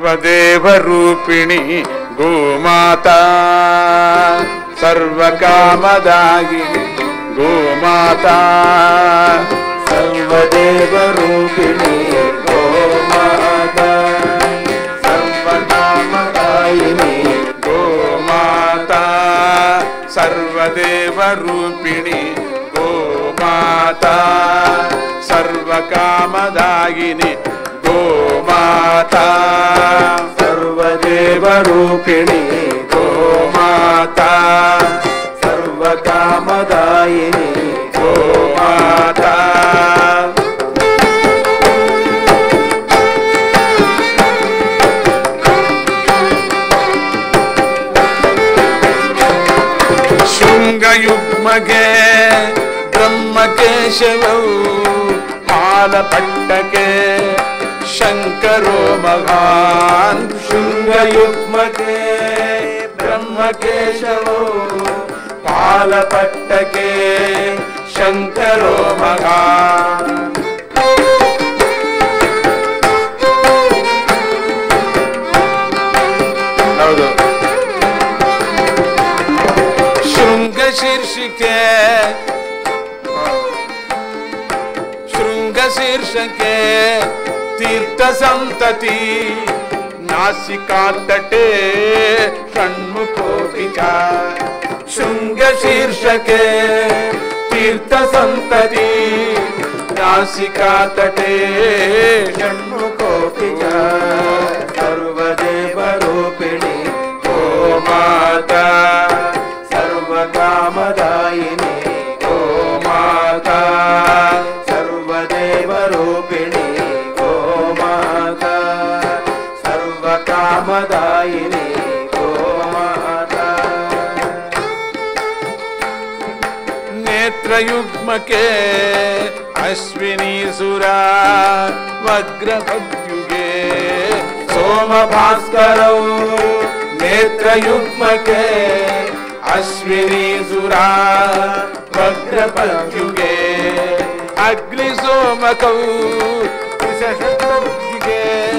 ಸರ್ವದೇವರೂಪಿಣಿ ಗೋಮಾತಾ ಸರ್ವಕಾಮದಾಗಿನಿ ಗೋಮಾತಾ ಸರ್ವದೇವರೂಪಿಣಿ ಗೋಮಾತಾ ಸರ್ವಕಾಮದಾಯಿನಿ ಗೋಮಾತಾ ಸರ್ವದೇವರೂಪಿಣಿ ಗೋಮಾತಾ ಸರ್ವಕಾಮದಾಯಿನಿ ಗೋಮಾತಾ ಸರ್ವದೇವರೂಪಿಣಿ ಗೋಮಾತಾ ಸರ್ವಕಾಮದಾಯಿನಿ ಗೋಮಾತಾ ಶೃಂಗಯುಗ್ಮಗೆ ಬ್ರಹ್ಮಕೇಶವವು ಹಾಲಪಟ್ಟಕ್ಕೆ ಶಂಕರೋ ಮಹಾನ್ ಶೃಂಗಯುಗ್ಮಕೆ ಬ್ರಹ್ಮಕೇಶವೋ ಪಾಲಪಟ್ಟಕೆ ಶಂಕರೋ ಮಹಾನ್ ಹೌದು ಶೃಂಗ ಶೀರ್ಷಿಕೆ ಶೃಂಗ ಶೀರ್ಷಕೆ ತೀರ್ಥ ಸಂತತಿ ನಾಸಿಕಾತಟೆ ಷಣ್ಮುಖೋಪಿಚ ಶೃಂಗ ಶೀರ್ಷಕೆ ತೀರ್ಥ ಸಂತತಿ ನಾಸಿಕಾ ತಟೆ ಷಣ್ಮುಖೋಪಿ ಚ ಸರ್ವದೇವರೂಪಿಣಿ ಗೋ ಮಾತಾ ಸರ್ವಕಾಮದಾಯಿನಿ ಗೋ ಮಾತಾ ಸರ್ವದೇವರೂಪಿಣಿ ಗೋ ಮಾತಾ ಸರ್ವಕಾಮದಾಯಿನಿ ಗೋ ಮಾತಾ ನೇತ್ರಯುಗ್ಮಕ್ಕೆ ಅಶ್ವಿನಿ ಸುರ ವಗ್ರಪದ್ಯುಗೆ ಸೋಮ ಭಾಸ್ಕರೌ ನೇತ್ರಯುಗ್ಮಕ್ಕೆ ಅಶ್ವಿನಿ ಸುರ ವಗ್ರಪದ್ಯುಗೆ ಅಗ್ನಿ ಸೋಮಕೌ ಕುಶಶತಬ್ದಿಗೆ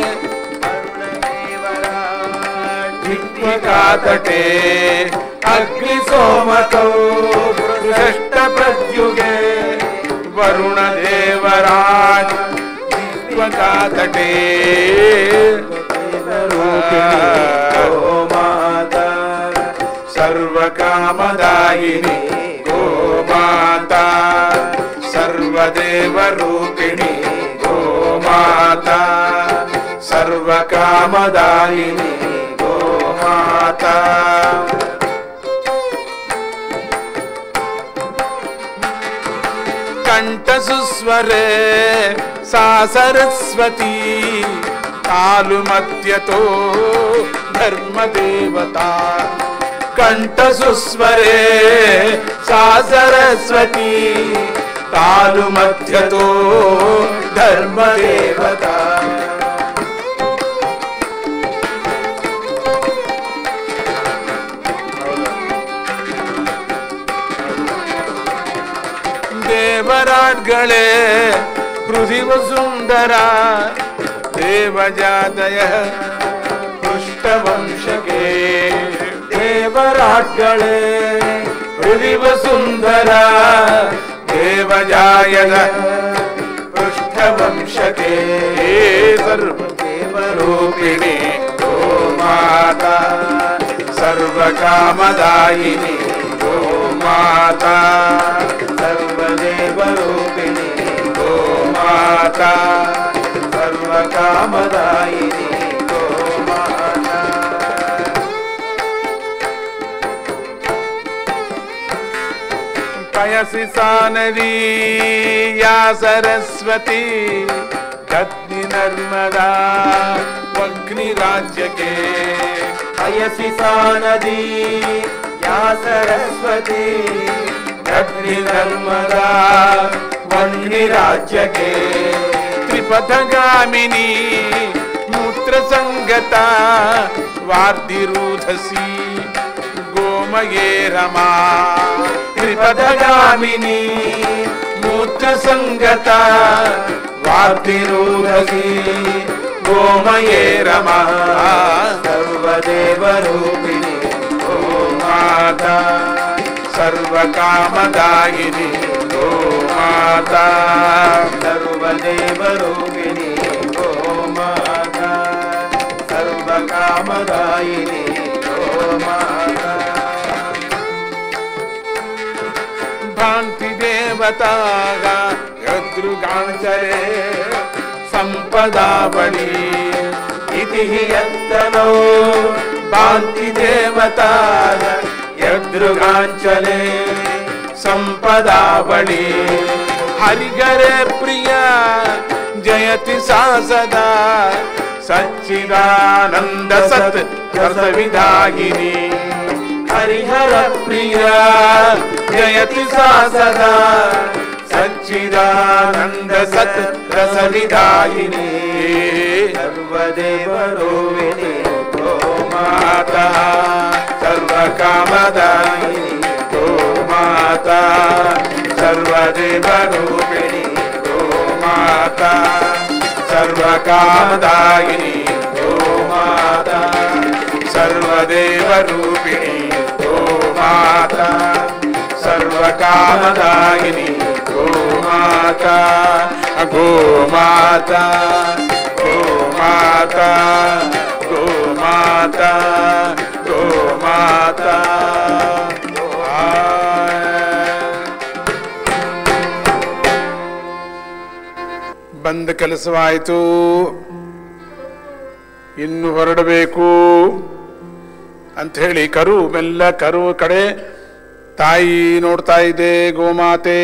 ಧಿಕ್ವಿಕಾತಟೆ ಅಗ್ನಿ ಸೋಮಕೌ ಷಷ್ಟ ಪ್ರದ್ಯುಗೆ ವರುಣ ದೇವರಾಜ ವಿಶ್ವಕಾತಟೆ ಮಾತಾ ಸರ್ವಕಾಮದಾಯಿನಿ ಗೋಮಾತಾ ಸರ್ವದೇವರೂಪಿಣಿ ಗೋಮಾತಾ ಸರ್ವಕಾಮದಾಯಿನಿ ಗೋಮಾತಾ ಕಂಠಸುಸ್ವರೆ ಸಾ ಸರಸ್ವತಿ ಕಾಲು ಮಧ್ಯತೋ ಧರ್ಮದೇವತಾ ಕಂಠಸುಸ್ವರೆ ಸಾ ಸರಸ್ವತಿ ಕಾಲು ಮಧ್ಯತೋ ಧರ್ಮದೇವತಾ ದೇವರಾಟ್ಗಳೇ ಹೃದಿವ ಸುಂದರ ದೇವಜಾತಯ ಪೃಷ್ಠವಂಶಕ್ಕೆ ದೇವರಾಟ್ಗಳೇ ಹೃದಿವ ಸುಂದರ ದೇವಜಾಯದ ಪೃಷ್ಠವಂಶಕೆ ಸರ್ವದೇವರೂಪಿಣಿ ಗೋಮಾತಾ ಸರ್ವಕಾಮದಾಯಿನಿ ಗೋಮಾತಾ ಸರ್ವದೇವರೂಪಿಣಿ ಗೋಮಾತಾ ಸರ್ವಕಾಮದಾಯಿನಿ ಗೋಮಾತಾ ಪಯಸಿ ಸಾ ನದಿ ಯಾ ಸರಸ್ವತಿ ಕದ್ನಿ ನರ್ಮದಾ ಅಗ್ನಿ ರಾಜ್ಯಕ್ಕೆ ಅಯಸಿ ಸಾ ನದಿ ಯಾ ಸರಸ್ವತಿ ಅಗ್ನಿ ನರ್ಮದಾ ವನ್ನಿ ರಾಜ್ಯಕ್ಕೆ ತ್ರಿಪಥಗಾಮಿನಿ ಮೂತ್ರ ಸಂಗತ ವಾರ್ಧಿರೂಧಸಿ ಗೋಮಯೇ ರಮಾ ತ್ರಿಪಥಗಾಮಿನಿ ಮೂತ್ರ ಸಂಗತ ವಾರ್ತಿರೂಢಸಿ ಗೋಮಯೇ ರಮಾ ಸರ್ವದೇವರೂಪಿಣಿ ಗೋ ಮಾತಾ ಸರ್ವಕಾಮದಾಯಿನಿ ಗೋ ಮಾತಾ ಸರ್ವದೇವರೂಪಿಣಿ ಗೋ ಮಾತಾ ಸರ್ವಕಾಮದಾಯಿನಿ ಗೋ ಮಾತಾ ಭ್ರಾಂತಿ ದೇವತಾಗ ಯದೃಗಾಂಚರೆ ಸಂಪದಾವಳಿ ಇತಿ ಯತ್ತನೋ ಭಾಂತಿ ದೇವತಾಯ ಯದೃಗಾಂಚಲೆ ಸಂಪದಾವಳಿ ಹರಿಗರೆ ಪ್ರಿಯ ಜಯತಿ ಸಾ ಸದಾ ಸಚ್ಚಿದಾನಂದ ಸತ್ ರಸವಿದಾಗಿನಿ ಹರಿಹರ ಪ್ರಿಯ ಜಯತಿ ಸಾ ಸದಾ ಸಚ್ಚಿದಾನಂದ ಸತ್ ರಸವಿದಾಯಿನಿ ಸರ್ವದೇವರೋವಿಣಿ ಗೋ ಮಾತಾ ಸರ್ವಕಾಮದಾಯಿನಿ ಗೋ ಮಾತಾ ಸರ್ವದೇವರೂಪಿಣಿ ಗೋ ಮಾತಾ ಸರ್ವಕಾಮದಾಯಿನಿ ಗೋ ಮಾತಾ ಸರ್ವದೇವರೂಪಿಣಿ ಗೋ ಮಾತಾ ಸರ್ವಕಾಮದಾಯಿನಿ ಗೋ ಮಾತಾ ಗೋ ಮಾತಾ ಗೋ ಮಾತಾ ಗೋ ಮಾತಾ ಗೋ ಮಾತಾ ಬಂದ ಕೆಲಸವಾಯಿತು ಇನ್ನು ಹೊರಡಬೇಕು ಅಂತ ಹೇಳಿ ಕರು ಮೆಲ್ಲ ಕರು ಕಡೆ ತಾಯಿ ನೋಡ್ತಾ ಇದೆ ಗೋಮಾತೆ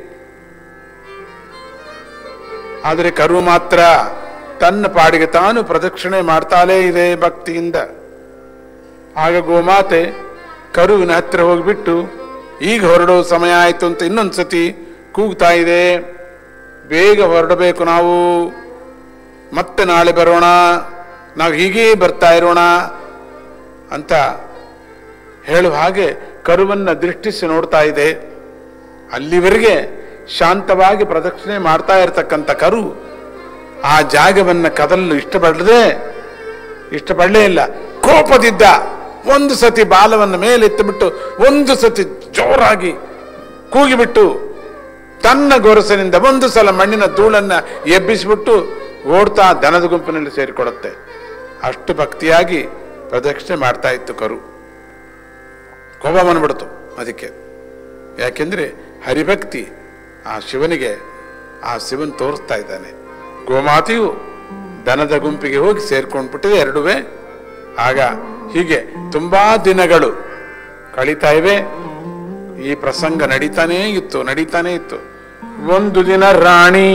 ಆದರೆ ಕರು ಮಾತ್ರ ತನ್ನ ಪಾಡಿಗೆ ತಾನು ಪ್ರದಕ್ಷಿಣೆ ಮಾಡ್ತಾಲೇ ಇದೆ ಭಕ್ತಿಯಿಂದ ಆಗ ಗೋಮಾತೆ ಕರುವಿನ ಹತ್ತಿರ ಹೋಗ್ಬಿಟ್ಟು ಈಗ ಹೊರಡೋ ಸಮಯ ಆಯ್ತು ಅಂತ ಇನ್ನೊಂದ್ಸತಿ ಕೂಗ್ತಾ ಇದೆ ಬೇಗ ಹೊರಡಬೇಕು ನಾವು ಮತ್ತೆ ನಾಳೆ ಬರೋಣ ನಾವು ಹೀಗೇ ಬರ್ತಾ ಇರೋಣ ಅಂತ ಹೇಳುವ ಹಾಗೆ ಕರುವನ್ನ ದೃಷ್ಟಿಸಿ ನೋಡ್ತಾ ಇದೆ ಅಲ್ಲಿವರೆಗೆ ಶಾಂತವಾಗಿ ಪ್ರದಕ್ಷಿಣೆ ಮಾಡ್ತಾ ಇರತಕ್ಕಂಥ ಕರು ಆ ಜಾಗವನ್ನ ಕದಲಲು ಇಷ್ಟಪಡದೆ ಇಷ್ಟಪಡಲೇ ಇಲ್ಲ ಕೋಪದಿದ್ದ ಒಂದು ಸತಿ ಬಾಲವನ್ನು ಮೇಲೆತ್ತಿಬಿಟ್ಟು ಒಂದು ಸತಿ ಜೋರಾಗಿ ಕೂಗಿಬಿಟ್ಟು ತನ್ನ ಗೊರಸಿನಿಂದ ಒಂದು ಸಲ ಮಣ್ಣಿನ ಧೂಳನ್ನ ಎಬ್ಬಿಸಿಬಿಟ್ಟು ಓಡ್ತಾ ದನದ ಗುಂಪಿನಲ್ಲಿ ಸೇರಿಕೊಡುತ್ತೆ ಅಷ್ಟು ಭಕ್ತಿಯಾಗಿ ಪ್ರದಕ್ಷಿಣೆ ಮಾಡ್ತಾ ಇತ್ತು ಕರು ಕೋಪ ಬಂದ್ಬಿಡ್ತು ಅದಕ್ಕೆ ಯಾಕೆಂದ್ರೆ ಹರಿಭಕ್ತಿ ಆ ಶಿವನಿಗೆ ಆ ಶಿವನ್ ತೋರಿಸ್ತಾ ಇದ್ದಾನೆ ಗೋಮಾತೆಯು ದನದ ಗುಂಪಿಗೆ ಹೋಗಿ ಸೇರ್ಕೊಂಡ್ಬಿಟ್ಟಿದೆ ಎರಡುವೆ ಆಗ ಹೀಗೆ ತುಂಬಾ ದಿನಗಳು ಕಳೀತಾ ಇವೆ ಈ ಪ್ರಸಂಗ ನಡೀತಾನೇ ಇತ್ತು ನಡೀತಾನೇ ಇತ್ತು ಒಂದು ದಿನ ರಾಣಿ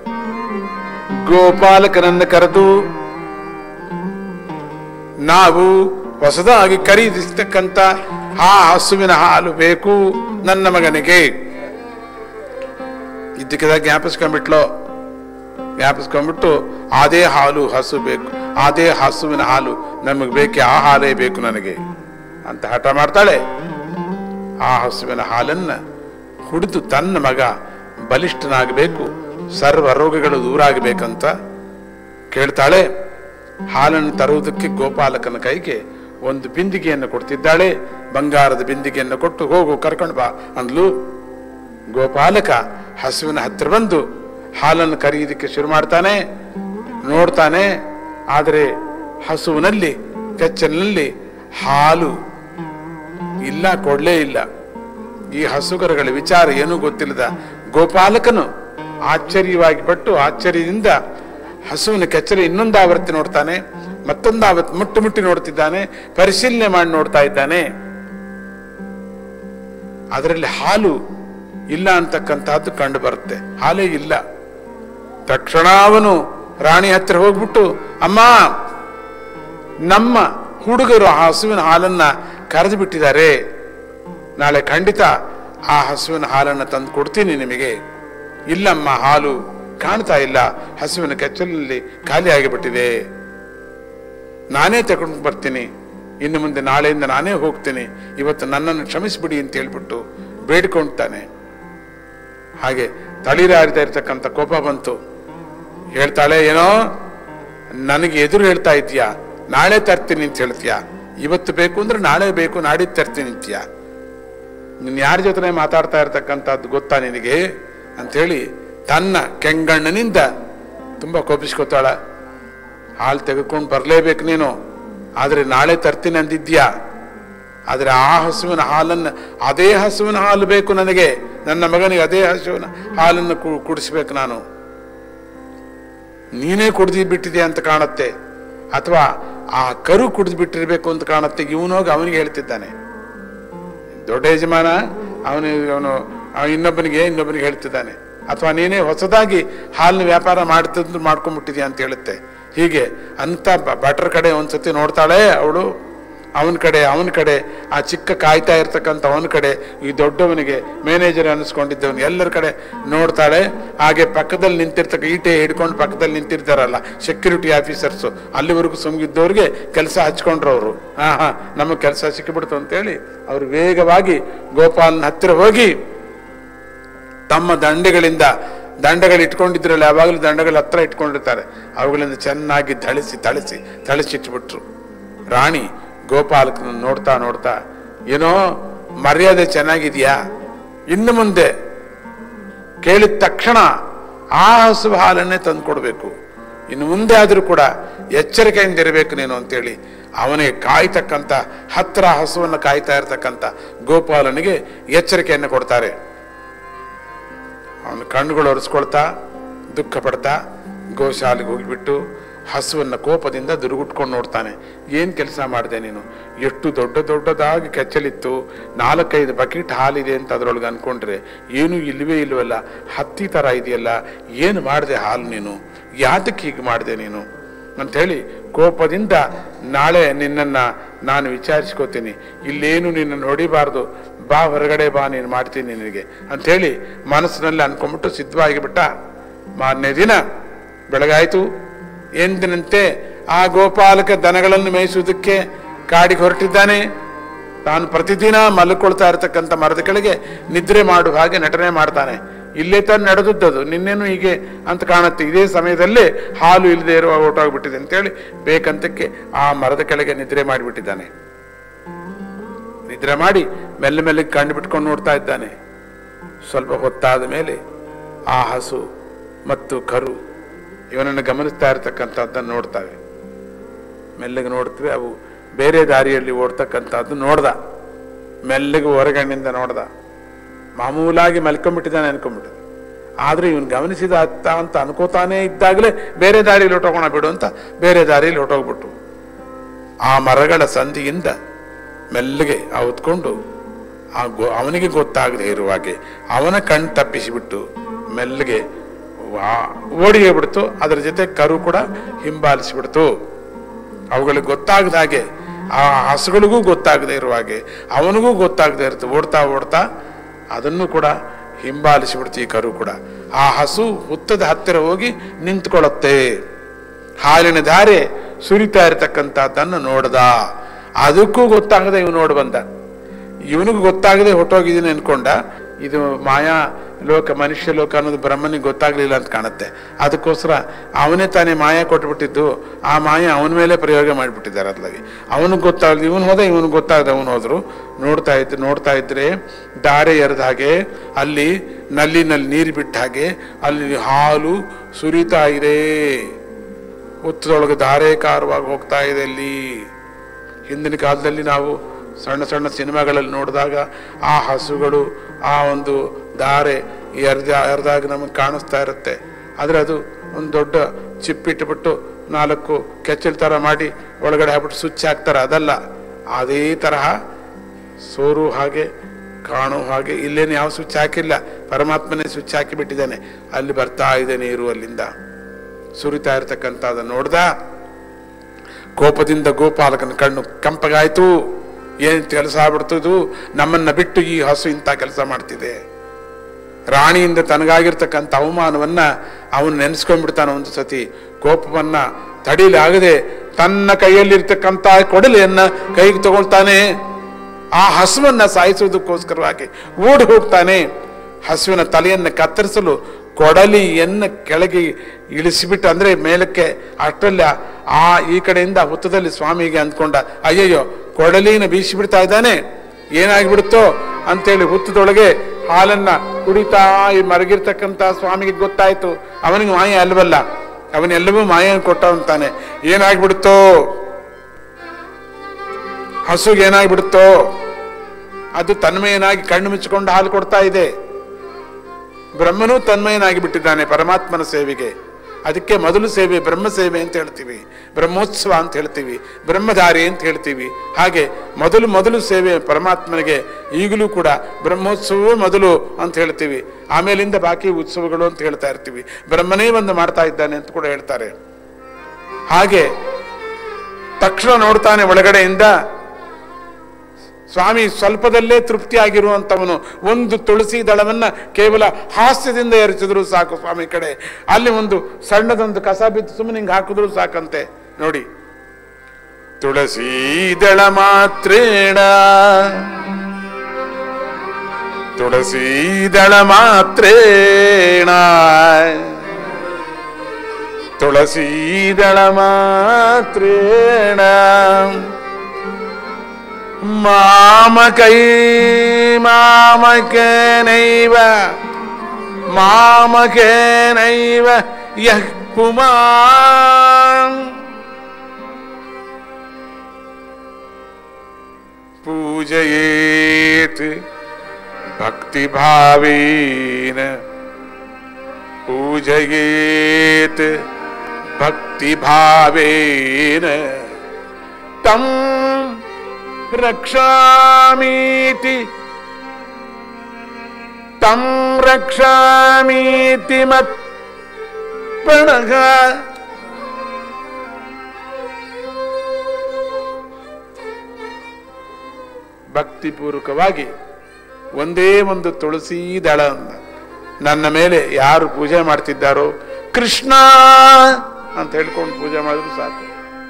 ಗೋಪಾಲಕನನ್ನು ಕರೆದು ನಾವು ಹೊಸದಾಗಿ ಖರೀದಿಸ್ತಕ್ಕಂಥ ಆ ಹಸುವಿನ ಹಾಲು ಬೇಕು ನನ್ನ ಮಗನಿಗೆ ಇದ್ದಕ್ಕಿದ್ದ ಜ್ಞಾಪಿಸ್ಕೊಂಡ್ಬಿಟ್ಲು ಜ್ಞಾಪಿಸ್ಕೊಂಡ್ಬಿಟ್ಟು ಅದೇ ಹಾಲು ಹಸು ಬೇಕು ಅದೇ ಹಸುವಿನ ಹಾಲು ನಮಗೆ ಬೇಕೆ ಆ ಹಾಲೇ ಬೇಕು ನನಗೆ ಅಂತ ಹಠ ಮಾಡ್ತಾಳೆ ಆ ಹಸುವಿನ ಹಾಲನ್ನ ಕುಡಿದು ತನ್ನ ಮಗ ಬಲಿಷ್ಠನಾಗಬೇಕು ಸರ್ವ ರೋಗಗಳು ದೂರ ಆಗಬೇಕಂತ ಕೇಳ್ತಾಳೆ ಹಾಲನ್ನು ತರುವುದಕ್ಕೆ ಗೋಪಾಲಕನ ಕೈಗೆ ಒಂದು ಬಿಂದಿಗೆಯನ್ನು ಕೊಡ್ತಿದ್ದಾಳೆ ಬಂಗಾರದ ಬಿಂದಿಗೆಯನ್ನು ಕೊಟ್ಟು ಹೋಗು ಕರ್ಕೊಂಡು ಬಾ ಅಂದ್ಲು ಗೋಪಾಲಕ ಹಸುವಿನ ಹತ್ತಿರ ಬಂದು ಹಾಲನ್ನು ಕರೆಯೋದಕ್ಕೆ ಶುರು ಮಾಡ್ತಾನೆ ನೋಡ್ತಾನೆ ಆದರೆ ಹಸುವಿನಲ್ಲಿ ಕೆಚ್ಚಲಿನಲ್ಲಿ ಹಾಲು ಇಲ್ಲ ಕೊಡ್ಲೇ ಇಲ್ಲ ಈ ಹಸುಕರುಗಳ ವಿಚಾರ ಏನೂ ಗೊತ್ತಿಲ್ಲದ ಗೋಪಾಲಕನು ಆಶ್ಚರ್ಯವಾಗಿ ಪಟ್ಟು ಆಶ್ಚರ್ಯದಿಂದ ಹಸುವಿನ ಕೆಚ್ಚಲು ಇನ್ನೊಂದು ಆವೃತ್ತಿ ನೋಡ್ತಾನೆ ಮತ್ತೊಂದು ಆವೃತ್ತಿ ಮುಟ್ಟು ಮುಟ್ಟಿ ನೋಡ್ತಿದ್ದಾನೆ ಪರಿಶೀಲನೆ ಮಾಡಿ ನೋಡ್ತಾ ಇದ್ದಾನೆ ಅದರಲ್ಲಿ ಹಾಲು ಇಲ್ಲ ಅಂತಕ್ಕಂತಹದ್ದು ಕಂಡು ಬರುತ್ತೆ ಹಾಲೇ ಇಲ್ಲ ತಕ್ಷಣ ಅವನು ರಾಣಿ ಹತ್ತಿರ ಹೋಗ್ಬಿಟ್ಟು ಅಮ್ಮ ನಮ್ಮ ಹುಡುಗರು ಆ ಹಸುವಿನ ಹಾಲನ್ನ ಕರೆದು ಬಿಟ್ಟಿದ್ದಾರೆ ನಾಳೆ ಖಂಡಿತ ಆ ಹಸುವಿನ ಹಾಲನ್ನು ತಂದು ಕೊಡ್ತೀನಿ ನಿಮಗೆ ಇಲ್ಲಮ್ಮ ಹಾಲು ಕಾಣ್ತಾ ಇಲ್ಲ ಹಸುವಿನ ಕೆಚ್ಚಲಿನಲ್ಲಿ ಖಾಲಿ ಆಗಿಬಿಟ್ಟಿದೆ ನಾನೇ ತಗೊಂಡು ಬರ್ತೀನಿ ಇನ್ನು ಮುಂದೆ ನಾಳೆಯಿಂದ ನಾನೇ ಹೋಗ್ತೀನಿ ಇವತ್ತು ನನ್ನನ್ನು ಕ್ಷಮಿಸಿಬಿಡಿ ಅಂತ ಹೇಳ್ಬಿಟ್ಟು ಬೇಡ್ಕೊಳ್ತಾನೆ ಹಾಗೆ ತಳಿರಾರಿದ ಇರ್ತಕ್ಕಂಥ ಕೋಪ ಬಂತು ಹೇಳ್ತಾಳೆ ಏನೋ ನನಗೆ ಎದುರು ಹೇಳ್ತಾ ಇದೀಯಾ ನಾಳೆ ತರ್ತೀನಿ ಅಂತ ಹೇಳ್ತೀಯಾ ಇವತ್ತು ಬೇಕು ಅಂದ್ರೆ ನಾಳೆ ಬೇಕು ನಾಡಿದ್ದು ತರ್ತೀನಿ ಅಂತೀಯ ನೀನು ಯಾರ ಜೊತೆ ಮಾತಾಡ್ತಾ ಇರ್ತಕ್ಕಂಥದ್ದು ಗೊತ್ತಾ ನಿನಗೆ ಅಂಥೇಳಿ ತನ್ನ ಕೆಂಗಣ್ಣನಿಂದ ತುಂಬ ಕೋಪಿಸ್ಕೊತಾಳ ಹಾಲು ತೆಗೆದುಕೊಂಡು ಬರಲೇಬೇಕು ನೀನು ಆದರೆ ನಾಳೆ ತರ್ತೀನಿ ಅಂದಿದ್ಯಾ ಆದರೆ ಆ ಹಸುವಿನ ಹಾಲನ್ನು ಅದೇ ಹಸುವಿನ ಹಾಲು ಬೇಕು ನನಗೆ ನನ್ನ ಮಗನಿಗೆ ಅದೇ ಹಸುವಿನ ಹಾಲನ್ನು ಕು- ಕುಡಿಸ್ಬೇಕು ನಾನು ನೀನೇ ಕುಡ್ದು ಬಿಟ್ಟಿದೆ ಅಂತ ಕಾಣುತ್ತೆ ಅಥವಾ ಆ ಕರು ಕುಡಿದು ಬಿಟ್ಟಿರ್ಬೇಕು ಅಂತ ಕಾಣುತ್ತೆ ಇವನೋಗಿ ಅವನಿಗೆ ಹೇಳ್ತಿದ್ದಾನೆ ದೊಡ್ಡ ಯಜಮಾನ ಅವನು ಅವನು ಅವ ಇನ್ನೊಬ್ಬನಿಗೆ ಇನ್ನೊಬ್ಬನಿಗೆ ಹೇಳ್ತಿದ್ದಾನೆ ಅಥವಾ ನೀನೇ ಹೊಸದಾಗಿ ಹಾಲಿನ ವ್ಯಾಪಾರ ಮಾಡ್ತಿದ್ದು ಮಾಡ್ಕೊಂಡ್ಬಿಟ್ಟಿದ್ಯಾ ಅಂತ ಹೇಳುತ್ತೆ ಹೀಗೆ ಅಂತ ಬಟರ್ ಕಡೆ ಒಂದ್ಸತಿ ನೋಡ್ತಾಳೆ ಅವಳು ಅವನ ಕಡೆ ಅವನ ಕಡೆ ಆ ಚಿಕ್ಕ ಕಾಯ್ತಾ ಇರ್ತಕ್ಕಂಥ ಅವನ ಕಡೆ ಈ ದೊಡ್ಡವನಿಗೆ ಮ್ಯಾನೇಜರ್ ಅನ್ನಿಸ್ಕೊಂಡಿದ್ದವನು ಎಲ್ಲರ ಕಡೆ ನೋಡ್ತಾಳೆ ಹಾಗೆ ಪಕ್ಕದಲ್ಲಿ ನಿಂತಿರ್ತಕ್ಕ ಈಟೆ ಹಿಡ್ಕೊಂಡು ಪಕ್ಕದಲ್ಲಿ ನಿಂತಿರ್ತಾರಲ್ಲ ಸೆಕ್ಯೂರಿಟಿ ಆಫೀಸರ್ಸು ಅಲ್ಲಿವರೆಗೂ ಸುಮ್ಗಿದ್ದವ್ರಿಗೆ ಕೆಲಸ ಹಚ್ಕೊಂಡ್ರು ಅವರು ಹಾ ಹಾ ನಮಗೆ ಕೆಲಸ ಸಿಕ್ಕಿಬಿಡ್ತು ಅಂತೇಳಿ ಅವರು ವೇಗವಾಗಿ ಗೋಪಾಲನ ಹತ್ತಿರ ಹೋಗಿ ತಮ್ಮ ದಂಡೆಗಳಿಂದ ದಂಡಗಳು ಇಟ್ಕೊಂಡಿದ್ರಲ್ಲ ಯಾವಾಗಲೂ ದಂಡಗಳ ಹತ್ರ ಇಟ್ಕೊಂಡಿರ್ತಾರೆ ಅವುಗಳಿಂದ ಚೆನ್ನಾಗಿ ಥಳಿಸಿ ಥಳಿಸಿ ಥಳಿಸಿಟ್ಬಿಟ್ರು ರಾಣಿ ಗೋಪಾಲಕನ ನೋಡ್ತಾ ನೋಡ್ತಾ ಏನೋ ಮರ್ಯಾದೆ ಚೆನ್ನಾಗಿದೆಯಾ ಇನ್ನು ಮುಂದೆ ಕೇಳಿದ ತಕ್ಷಣ ಆ ಹಸು ಹಾಲನ್ನೇ ತಂದು ಕೊಡಬೇಕು ಇನ್ನು ಮುಂದೆ ಆದರೂ ಕೂಡ ಎಚ್ಚರಿಕೆಯಿಂದ ಇರಬೇಕು ನೀನು ಅಂತೇಳಿ ಅವನಿಗೆ ಕಾಯ್ತಕ್ಕಂಥ ಹತ್ರ ಹಸುವನ್ನು ಕಾಯ್ತಾ ಇರತಕ್ಕಂಥ ಗೋಪಾಲನಿಗೆ ಎಚ್ಚರಿಕೆಯನ್ನು ಕೊಡ್ತಾರೆ ಅವನ ಕಣ್ಣುಗಳು ಒರೆಸ್ಕೊಳ್ತಾ ದುಃಖ ಪಡ್ತಾ ಗೋಶಾಲೆಗೆ ಹೋಗಿಬಿಟ್ಟು ಹಸುವನ್ನು ಕೋಪದಿಂದ ದುರುಗುಟ್ಕೊಂಡು ನೋಡ್ತಾನೆ ಏನು ಕೆಲಸ ಮಾಡಿದೆ ನೀನು ಎಷ್ಟು ದೊಡ್ಡ ದೊಡ್ಡದಾಗಿ ಕೆಚ್ಚಲಿತ್ತು ನಾಲ್ಕೈದು ಬಕೆಟ್ ಹಾಲಿದೆ ಅಂತ ಅದರೊಳಗೆ ಅನ್ಕೊಂಡ್ರೆ ಏನೂ ಇಲ್ವೇ ಇಲ್ವಲ್ಲ ಹತ್ತಿ ಥರ ಇದೆಯಲ್ಲ ಏನು ಮಾಡಿದೆ ಹಾಲು ನೀನು ಯಾತಕ್ಕೆ ಹೀಗೆ ಮಾಡಿದೆ ನೀನು ಅಂಥೇಳಿ ಕೋಪದಿಂದ ನಾಳೆ ನಿನ್ನನ್ನು ನಾನು ವಿಚಾರಿಸ್ಕೋತೀನಿ ಇಲ್ಲೇನು ನಿನ್ನನ್ನು ಹೊಡಿಬಾರ್ದು ಬಾ ಹೊರಗಡೆ ಬಾ ನೀನು ಮಾಡ್ತೀನಿ ನಿನಗೆ ಅಂಥೇಳಿ ಮನಸ್ಸಿನಲ್ಲಿ ಅನ್ಕೊಂಬಿಟ್ಟು ಸಿದ್ಧವಾಗಿಬಿಟ್ಟ ಮಾರನೇ ದಿನ ಬೆಳಗಾಯಿತು ಎಂದಿನಂತೆ ಆ ಗೋಪಾಲಕ ದನಗಳನ್ನು ಮೇಯಿಸುವುದಕ್ಕೆ ಕಾಡಿಗೆ ಹೊರಟಿದ್ದಾನೆ ತಾನು ಪ್ರತಿದಿನ ಮಲ್ಕೊಳ್ತಾ ಇರತಕ್ಕಂಥ ಮರದ ಕೆಳಗೆ ನಿದ್ರೆ ಮಾಡುವ ಹಾಗೆ ನಟನೆ ಮಾಡ್ತಾನೆ ಇಲ್ಲೇ ತಾನು ನಡೆದದ್ದು ನಿನ್ನೇನು ಹೀಗೆ ಅಂತ ಕಾಣುತ್ತೆ ಇದೇ ಸಮಯದಲ್ಲೇ ಹಾಲು ಇಲ್ಲದೆ ಇರುವ ಹೊರಟೋಗ್ಬಿಟ್ಟಿದೆ ಅಂತೇಳಿ ಬೇಕಂತಕ್ಕೆ ಆ ಮರದ ಕೆಳಗೆ ನಿದ್ರೆ ಮಾಡಿಬಿಟ್ಟಿದ್ದಾನೆ ನಿದ್ರೆ ಮಾಡಿ ಮೆಲ್ಲ ಮೆಲ್ಲಗೆ ಕಣ್ಣು ಬಿಟ್ಕೊಂಡು ನೋಡ್ತಾ ಇದ್ದಾನೆ ಸ್ವಲ್ಪ ಹೊತ್ತಾದ ಮೇಲೆ ಆ ಹಸು ಮತ್ತು ಕರು ಇವನನ್ನು ಗಮನಿಸ್ತಾ ಇರತಕ್ಕಂಥದ್ದನ್ನು ನೋಡ್ತಾವೆ ಮೆಲ್ಲಗೆ ನೋಡ್ತವೆ ಅವು ಬೇರೆ ದಾರಿಯಲ್ಲಿ ಓಡ್ತಕ್ಕಂಥದ್ದು ನೋಡ್ದ ಮೆಲ್ಲಗೆ ಹೊರಗಣ್ಣಿಂದ ನೋಡ್ದ ಮಾಮೂಲಾಗಿ ಮಲ್ಕೊಂಡ್ಬಿಟ್ಟಿದ್ದಾನೆ ಅನ್ಕೊಂಡ್ಬಿಟ್ಟು ಆದ್ರೆ ಇವನು ಗಮನಿಸಿದ ಅತ್ತ ಅಂತ ಅನ್ಕೋತಾನೇ ಇದ್ದಾಗಲೇ ಬೇರೆ ದಾರಿಯಲ್ಲಿ ಹೊಟ್ಟೋಗೋಣ ಬಿಡು ಅಂತ ಬೇರೆ ದಾರಿಯಲ್ಲಿ ಹೊಟ್ಟೋಗ್ಬಿಟ್ಟು ಆ ಮರಗಳ ಸಂಧಿಯಿಂದ ಮೆಲ್ಲಗೆ ಹೊತ್ಕೊಂಡು ಆ ಗೋ ಅವನಿಗೆ ಗೊತ್ತಾಗದೆ ಇರುವಾಗೆ ಅವನ ಕಣ್ ತಪ್ಪಿಸಿಬಿಟ್ಟು ಮೆಲ್ಲಗೆ ವಾ- ಓಡಿ ಹೋಗ್ಬಿಡ್ತು ಅದರ ಜೊತೆ ಕರು ಕೂಡ ಹಿಂಬಾಲಿಸಿಬಿಡ್ತು ಅವುಗಳಿಗೆ ಗೊತ್ತಾಗದ ಹಾಗೆ ಆ ಹಸುಗಳಿಗೂ ಗೊತ್ತಾಗದೆ ಇರುವ ಹಾಗೆ ಅವನಿಗೂ ಗೊತ್ತಾಗದೆ ಇರುತ್ತೆ ಓಡ್ತಾ ಓಡ್ತಾ ಅದನ್ನು ಕೂಡ ಹಿಂಬಾಲಿಸಿಬಿಡ್ತು ಈ ಕರು ಕೂಡ ಆ ಹಸು ಹುತ್ತದ ಹತ್ತಿರ ಹೋಗಿ ನಿಂತ್ಕೊಳ್ಳುತ್ತೆ ಹಾಲಿನ ಧಾರೆ ಸುರಿತಾ ಇರತಕ್ಕಂಥದ್ದನ್ನು ನೋಡ್ದ ಅದಕ್ಕೂ ಗೊತ್ತಾಗದೆ ಇವನು ನೋಡಿ ಬಂದ ಇವನಿಗೂ ಗೊತ್ತಾಗದೆ ಹೊಟ್ಟೋಗಿದ್ದೀನಿ ಅನ್ಕೊಂಡ ಇದು ಮಾಯಾ ಲೋಕ ಮನುಷ್ಯ ಲೋಕ ಅನ್ನೋದು ಬ್ರಹ್ಮನಿಗೆ ಗೊತ್ತಾಗ್ಲಿಲ್ಲ ಅಂತ ಕಾಣುತ್ತೆ ಅದಕ್ಕೋಸ್ಕರ ಅವನೇ ತಾನೇ ಮಾಯಾ ಕೊಟ್ಬಿಟ್ಟಿದ್ದು ಆ ಮಾಯ ಅವನ ಮೇಲೆ ಪ್ರಯೋಗ ಮಾಡಿಬಿಟ್ಟಿದ್ದಾರೆ ಅದ್ಲಾಗಿ ಅವನಿಗೆ ಗೊತ್ತಾಗಲಿ ಇವನು ಹೋದ ಇವನಿಗೆ ಗೊತ್ತಾಗದ ಅವನು ಹೋದ್ರು ನೋಡ್ತಾ ಇದ್ದು ನೋಡ್ತಾ ಇದ್ರೆ ದಾರೆ ಎರೆದ ಹಾಗೆ ಅಲ್ಲಿ ನಲ್ಲಿನಲ್ಲಿ ನೀರು ಬಿಟ್ಟ ಹಾಗೆ ಅಲ್ಲಿ ಹಾಲು ಸುರಿತಾ ಇದೆ ಹುತ್ತದೊಳಗೆ ಧಾರೇಕಾರವಾಗಿ ಹೋಗ್ತಾ ಇದೆ ಅಲ್ಲಿ ಹಿಂದಿನ ಕಾಲದಲ್ಲಿ ನಾವು ಸಣ್ಣ ಸಣ್ಣ ಸಿನಿಮಾಗಳಲ್ಲಿ ನೋಡಿದಾಗ ಆ ಹಸುಗಳು ಆ ಒಂದು ಧಾರೆ ಎರ್ದ ಎರ್ದಾಗ ನಮಗೆ ಕಾಣಿಸ್ತಾ ಇರುತ್ತೆ ಆದರೆ ಅದು ಒಂದು ದೊಡ್ಡ ಚಿಪ್ ಇಟ್ಬಿಟ್ಟು ನಾಲ್ಕು ಕೆಚ್ಚಲ್ ಥರ ಮಾಡಿ ಒಳಗಡೆ ಹಾಕ್ಬಿಟ್ಟು ಸ್ವಿಚ್ ಹಾಕ್ತಾರೆ ಅದಲ್ಲ ಅದೇ ತರಹ ಸೋರು ಹಾಗೆ ಕಾಣೋ ಹಾಗೆ ಇಲ್ಲೇನು ಯಾವ ಸ್ವಿಚ್ ಹಾಕಿಲ್ಲ ಪರಮಾತ್ಮನೇ ಸ್ವಿಚ್ ಹಾಕಿ ಬಿಟ್ಟಿದ್ದಾನೆ ಅಲ್ಲಿ ಬರ್ತಾ ಇದೆ ನೀರು ಅಲ್ಲಿಂದ ಸುರಿತಾ ಇರತಕ್ಕಂಥದ್ದು ನೋಡ್ದ ಕೋಪದಿಂದ ಗೋಪಾಲಕನ ಕಣ್ಣು ಕೆಂಪಗಾಯ್ತು ಏನ್ ಕೆಲಸ ಆಗ್ಬಿಡ್ತು ಇದು ನಮ್ಮನ್ನ ಬಿಟ್ಟು ಈ ಹಸು ಇಂಥ ಕೆಲಸ ಮಾಡ್ತಿದೆ ರಾಣಿಯಿಂದ ತನಗಾಗಿರ್ತಕ್ಕಂಥ ಅವಮಾನವನ್ನ ಅವನು ನೆನೆಸ್ಕೊಂಡ್ಬಿಡ್ತಾನೆ ಒಂದು ಸತಿ ಕೋಪವನ್ನ ತಡೀಲಾಗದೆ ತನ್ನ ಕೈಯಲ್ಲಿರ್ತಕ್ಕಂಥ ಕೊಡಲಿಯನ್ನ ಕೈಗೆ ತಗೊಳ್ತಾನೆ ಆ ಹಸುವನ್ನ ಸಾಯಿಸುವುದಕ್ಕೋಸ್ಕರವಾಗಿ ಓಡಿ ಹೋಗ್ತಾನೆ ಹಸುವಿನ ತಲೆಯನ್ನು ಕತ್ತರಿಸಲು ಕೊಡಲಿಯನ್ನು ಕೆಳಗೆ ಇಳಿಸಿಬಿಟ್ಟು ಅಂದ್ರೆ ಮೇಲಕ್ಕೆ ಅಷ್ಟರಲ್ಲಿ ಆ ಈ ಕಡೆಯಿಂದ ಹುತ್ತದಲ್ಲಿ ಸ್ವಾಮಿಗೆ ಅಂದ್ಕೊಂಡ ಅಯ್ಯಯ್ಯೋ ಕೊಡಲಿನ ಬೀಸಿಬಿಡ್ತಾ ಇದ್ದಾನೆ ಏನಾಗ್ಬಿಡುತ್ತೋ ಅಂತೇಳಿ ಹುತ್ತದೊಳಗೆ ಹಾಲನ್ನ ಕುಡಿತಾ ಈ ಮರಗಿರ್ತಕ್ಕಂತ ಸ್ವಾಮಿಗೆ ಗೊತ್ತಾಯ್ತು ಅವನಿಗೆ ಮಾಯ ಅಲ್ವಲ್ಲ ಅವನೆಲ್ಲವೂ ಮಾಯ ಕೊಟ್ಟವಂತಾನೆ ಏನಾಗ್ಬಿಡುತ್ತೋ ಹಸುಗೆ ಏನಾಗ್ಬಿಡುತ್ತೋ ಅದು ತನ್ಮಯನಾಗಿ ಕಣ್ಣು ಮುಚ್ಚಿಕೊಂಡು ಹಾಲು ಕೊಡ್ತಾ ಇದೆ ಬ್ರಹ್ಮನೂ ತನ್ಮಯನಾಗಿ ಬಿಟ್ಟಿದ್ದಾನೆ ಪರಮಾತ್ಮನ ಸೇವೆಗೆ ಅದಕ್ಕೆ ಮೊದಲು ಸೇವೆ ಬ್ರಹ್ಮ ಸೇವೆ ಅಂತ ಹೇಳ್ತೀವಿ ಬ್ರಹ್ಮೋತ್ಸವ ಅಂತ ಹೇಳ್ತೀವಿ ಬ್ರಹ್ಮಧಾರಿ ಅಂತ ಹೇಳ್ತೀವಿ ಹಾಗೆ ಮೊದಲು ಮೊದಲು ಸೇವೆ ಪರಮಾತ್ಮನಿಗೆ ಈಗಲೂ ಕೂಡ ಬ್ರಹ್ಮೋತ್ಸವವೇ ಮೊದಲು ಅಂತ ಹೇಳ್ತೀವಿ ಆಮೇಲಿಂದ ಬಾಕಿ ಉತ್ಸವಗಳು ಅಂತ ಹೇಳ್ತಾ ಇರ್ತೀವಿ ಬ್ರಹ್ಮನೇ ಒಂದು ಮಾಡ್ತಾ ಇದ್ದಾನೆ ಅಂತ ಕೂಡ ಹೇಳ್ತಾರೆ ಹಾಗೆ ತಕ್ಷಣ ನೋಡ್ತಾನೆ ಒಳಗಡೆಯಿಂದ ಸ್ವಾಮಿ ಸ್ವಲ್ಪದಲ್ಲೇ ತೃಪ್ತಿಯಾಗಿರುವಂತವನು ಒಂದು ತುಳಸಿ ದಳವನ್ನ ಕೇವಲ ಹಾಸ್ಯದಿಂದ ಎರಚಿದ್ರು ಸಾಕು ಸ್ವಾಮಿ ಕಡೆ ಅಲ್ಲಿ ಒಂದು ಸಣ್ಣದೊಂದು ಕಸ ಬಿದ್ದು ಸುಮ್ಮನೆ ಹಿಂಗೆ ಹಾಕಿದ್ರು ಸಾಕಂತೆ ನೋಡಿ ತುಳಸಿ ದಳ ಮಾತ್ರೇಣ ತುಳಸಿ ದಳ ಮಾತ್ರೇಣ ತುಳಸಿ ದಳ ಮಾತ್ರೇಣ ಮಾಮಕೈ ಮಾಮಕೇನೈವ ಮಾಮಕೇನೈವ ಯಃ ಪುಮಾನ್ पूजयेत् भक्तिभावेन पूजयेत् भक्तिभावेन तं रक्षामीति तं रक्षामीति मत्प्रणः ಭಕ್ತಿಪೂರ್ವಕವಾಗಿ ಒಂದೇ ಒಂದು ತುಳಸಿ ದಳ ನನ್ನ ಮೇಲೆ ಯಾರು ಪೂಜೆ ಮಾಡ್ತಿದ್ದಾರೋ ಕೃಷ್ಣ ಅಂತ ಹೇಳ್ಕೊಂಡು ಪೂಜೆ ಮಾಡಿದ್ರು ಸಾಕು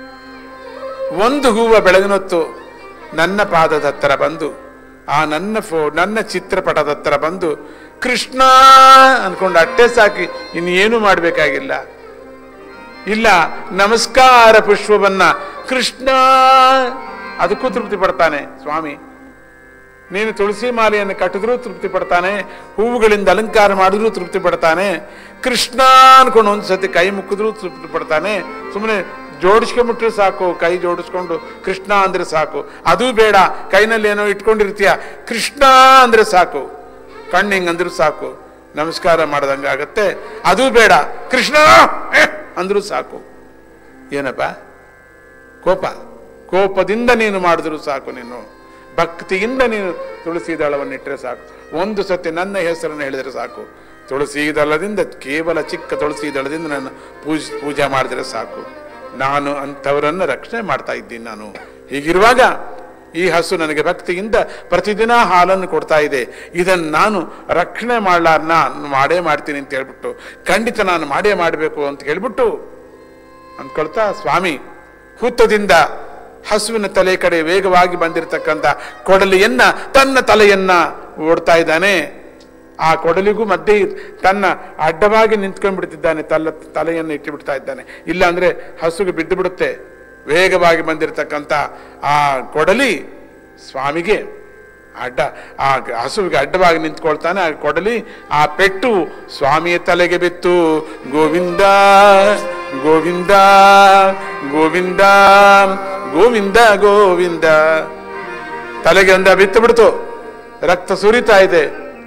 ಒಂದು ಹೂವ ಬೆಳಗಿನೊತ್ತು ನನ್ನ ಪಾದದ ಹತ್ತಿರ ಬಂದು ಆ ನನ್ನ ಫೋ ನನ್ನ ಚಿತ್ರಪಟದ ಹತ್ತಿರ ಬಂದು ಕೃಷ್ಣ ಅನ್ಕೊಂಡು ಅಟ್ಟೆ ಸಾಕಿ ಇನ್ನೇನು ಮಾಡಬೇಕಾಗಿಲ್ಲ ಇಲ್ಲ ನಮಸ್ಕಾರ ಪುಷ್ಪವನ್ನ ಕೃಷ್ಣ ಅದಕ್ಕೂ ತೃಪ್ತಿ ಪಡ್ತಾನೆ ಸ್ವಾಮಿ ನೀನು ತುಳಸಿ ಮಾಲೆಯನ್ನು ಕಟ್ಟಿದ್ರೂ ತೃಪ್ತಿ ಪಡ್ತಾನೆ ಹೂವುಗಳಿಂದ ಅಲಂಕಾರ ಮಾಡಿದ್ರೂ ತೃಪ್ತಿ ಪಡ್ತಾನೆ ಕೃಷ್ಣ ಅನ್ಕೊಂಡು ಒಂದ್ಸತಿ ಕೈ ಮುಕ್ಕಿದ್ರೂ ತೃಪ್ತಿ ಪಡ್ತಾನೆ ಸುಮ್ಮನೆ ಜೋಡಿಸ್ಕೊಂಬಿಟ್ರೆ ಸಾಕು ಕೈ ಜೋಡಿಸ್ಕೊಂಡು ಕೃಷ್ಣ ಅಂದ್ರೆ ಸಾಕು ಅದು ಬೇಡ ಕೈನಲ್ಲಿ ಏನೋ ಇಟ್ಕೊಂಡಿರ್ತೀಯ ಕೃಷ್ಣ ಅಂದ್ರೆ ಸಾಕು ಕಣ್ಣು ಹಿಂಗಂದ್ರೂ ಸಾಕು ನಮಸ್ಕಾರ ಮಾಡ್ದಂಗಾಗತ್ತೆ ಅದು ಬೇಡ ಕೃಷ್ಣ ಏ, ಅಂದ್ರೂ ಸಾಕು ಏನಪ್ಪ ಕೋಪ ಕೋಪದಿಂದ ನೀನು ಮಾಡಿದ್ರು ಸಾಕು ನೀನು ಭಕ್ತಿಯಿಂದ ನೀನು ತುಳಸಿ ದಳವನ್ನಿಟ್ಟರೆ ಸಾಕು ಒಂದು ಸತಿ ನನ್ನ ಹೆಸರನ್ನು ಹೇಳಿದರೆ ಸಾಕು ತುಳಸಿ ದಳದಿಂದ ಕೇವಲ ಚಿಕ್ಕ ತುಳಸಿ ದಳದಿಂದ ನನ್ನ ಪೂಜೆ ಪೂಜೆ ಮಾಡಿದರೆ ಸಾಕು ನಾನು ಅಂಥವರನ್ನು ರಕ್ಷಣೆ ಮಾಡ್ತಾ ಇದ್ದೀನಿ ನಾನು ಹೀಗಿರುವಾಗ ಈ ಹಸು ನನಗೆ ಭಕ್ತಿಯಿಂದ ಪ್ರತಿದಿನ ಹಾಲನ್ನು ಕೊಡ್ತಾ ಇದೆ ಇದನ್ನು ನಾನು ರಕ್ಷಣೆ ಮಾಡಲಾರ ನಾನು ಮಾಡೇ ಮಾಡ್ತೀನಿ ಅಂತ ಹೇಳ್ಬಿಟ್ಟು ಖಂಡಿತ ನಾನು ಮಾಡೇ ಮಾಡಬೇಕು ಅಂತ ಹೇಳ್ಬಿಟ್ಟು ಅಂದ್ಕೊಳ್ತಾ ಸ್ವಾಮಿ ಹುತ್ತದಿಂದ ಹಸುವಿನ ತಲೆ ಕಡೆ ವೇಗವಾಗಿ ಬಂದಿರತಕ್ಕಂಥ ಕೊಡಲಿಯನ್ನ ತನ್ನ ತಲೆಯನ್ನ ಓಡ್ತಾ ಇದ್ದಾನೆ ಆ ಕೊಡಲಿಗೂ ಮಧ್ಯೆ ತನ್ನ ಅಡ್ಡವಾಗಿ ನಿಂತ್ಕೊಂಡ್ಬಿಡ್ತಿದ್ದಾನೆ ತಲ್ಲ ತಲೆಯನ್ನು ಇಟ್ಟು ಬಿಡ್ತಾ ಇದ್ದಾನೆ ಇಲ್ಲ ಅಂದ್ರೆ ಹಸುಗೆ ಬಿದ್ದು ಬಿಡುತ್ತೆ ವೇಗವಾಗಿ ಬಂದಿರತಕ್ಕಂಥ ಆ ಕೊಡಲಿ ಸ್ವಾಮಿಗೆ ಅಡ್ಡ ಆ ಹಸುವಿಗೆ ಅಡ್ಡವಾಗಿ ನಿಂತ್ಕೊಳ್ತಾನೆ ಆ ಕೊಡಲಿ ಆ ಪೆಟ್ಟು ಸ್ವಾಮಿಯ ತಲೆಗೆ ಬಿತ್ತು ಗೋವಿಂದ ಗೋವಿಂದ ಗೋವಿಂದ ಗೋವಿಂದ ಗೋವಿಂದ ತಲೆಗೆ ಒಂದ ಬಿತ್ತು ಬಿಡ್ತು ರಕ್ತ ಸುರಿತಾ ಇದೆ